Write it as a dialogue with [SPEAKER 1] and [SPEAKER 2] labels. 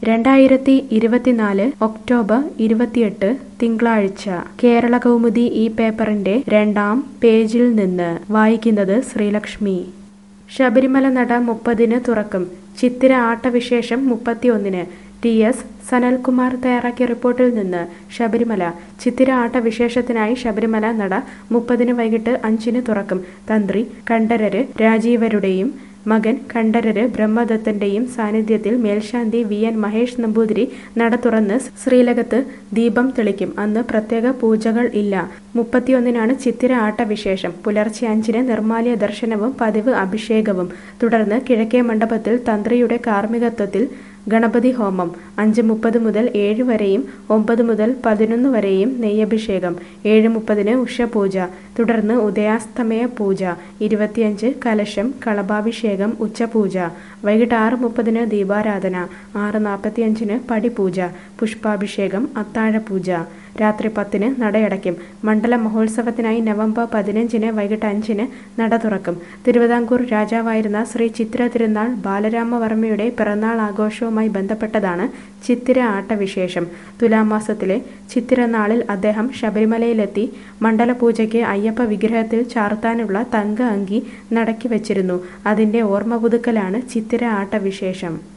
[SPEAKER 1] രണ്ടായിരത്തി ഇരുപത്തിനാല് ഒക്ടോബർ ഇരുപത്തിയെട്ട് തിങ്കളാഴ്ച കേരള കൗമുദി ഈ പേപ്പറിന്റെ രണ്ടാം പേജിൽ നിന്ന് വായിക്കുന്നത് ശ്രീലക്ഷ്മി ശബരിമല നട മുപ്പതിന് തുറക്കും ചിത്തിര ആട്ടവിശേഷം മുപ്പത്തിയൊന്നിന് ടി എസ് സനൽകുമാർ തയ്യാറാക്കിയ റിപ്പോർട്ടിൽ നിന്ന് ശബരിമല ചിത്തിര ആട്ടവിശേഷത്തിനായി ശബരിമല നട മുപ്പതിന് വൈകിട്ട് അഞ്ചിന് തുറക്കും തന്ത്രി കണ്ഠരര് രാജീവരുടെയും മകൻ കണ്ഠരര് ബ്രഹ്മദത്തന്റെയും സാന്നിധ്യത്തിൽ മേൽശാന്തി വി എൻ മഹേഷ് നമ്പൂതിരി നട തുറന്ന് ശ്രീലകത്ത് ദീപം തെളിക്കും അന്ന് പ്രത്യേക പൂജകൾ ഇല്ല മുപ്പത്തിയൊന്നിനാണ് ചിത്തിര ആട്ടവിശേഷം പുലർച്ചെ അഞ്ചിന് നിർമാല്യ ദർശനവും പതിവ് അഭിഷേകവും തുടർന്ന് കിഴക്കേ മണ്ഡപത്തിൽ തന്ത്രിയുടെ കാർമ്മികത്വത്തിൽ ഗണപതി ഹോമം അഞ്ച് മുപ്പത് മുതൽ ഏഴ് വരെയും ഒമ്പത് മുതൽ പതിനൊന്ന് വരെയും നെയ്യഭിഷേകം ഏഴ് മുപ്പതിന് ഉഷപൂജ തുടർന്ന് ഉദയാസ്തമയ പൂജ ഇരുപത്തിയഞ്ച് കലശം കളഭാഭിഷേകം ഉച്ചപൂജ വൈകിട്ട് ആറ് മുപ്പതിന് ദീപാരാധന ആറ് നാൽപ്പത്തിയഞ്ചിന് പടിപൂജ പുഷ്പാഭിഷേകം അത്താഴപൂജ രാത്രി പത്തിന് നടയടയ്ക്കും മണ്ഡല മഹോത്സവത്തിനായി നവംബർ പതിനഞ്ചിന് വൈകിട്ട് അഞ്ചിന് നട തുറക്കും തിരുവിതാംകൂർ രാജാവായിരുന്ന ശ്രീ ചിത്തിര തിരുനാൾ ബാലരാമവർമ്മയുടെ പിറന്നാൾ ആഘോഷവുമായി ബന്ധപ്പെട്ടതാണ് ചിത്തിര ആട്ടവിശേഷം തുലാമാസത്തിലെ ചിത്തിര നാളിൽ അദ്ദേഹം ശബരിമലയിലെത്തി മണ്ഡലപൂജയ്ക്ക് അയ്യപ്പ വിഗ്രഹത്തിൽ ചാർത്താനുള്ള തങ്ക അങ്കി നടക്കി വച്ചിരുന്നു അതിന്റെ ഓർമ്മ പുതുക്കലാണ് ചിത്തിര ആട്ടവിശേഷം